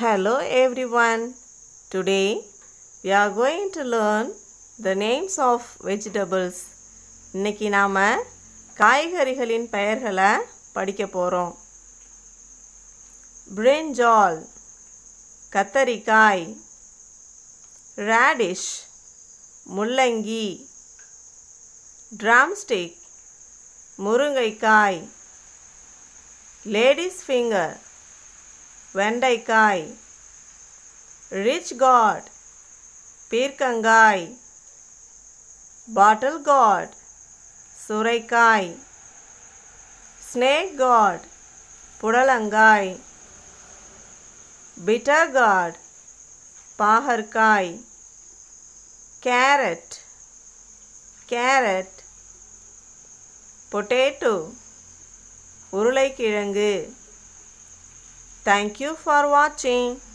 Hello everyone. Today we are going to learn the names of vegetables. இன்னைக்கு நாம காய்கறிகளின் பெயர்களை படிக்க போறோம் பிரிஞ்சால் கத்தரிக்காய் ரேடிஷ் முள்ளங்கி ட்ராம்ஸ்டிக் முருங்கைக்காய் லேடிஸ் ஃபிங்கர் வெண்டைக்காய் ரிச் காட் பீர்க்கங்காய் பாட்டில் காட் சுரைக்காய் ஸ்னேக் காட் புடலங்காய் பிட்டர் காட் பாகற்காய் கேரட் கேரட் பொட்டேட்டோ உருளைக்கிழங்கு Thank you for watching.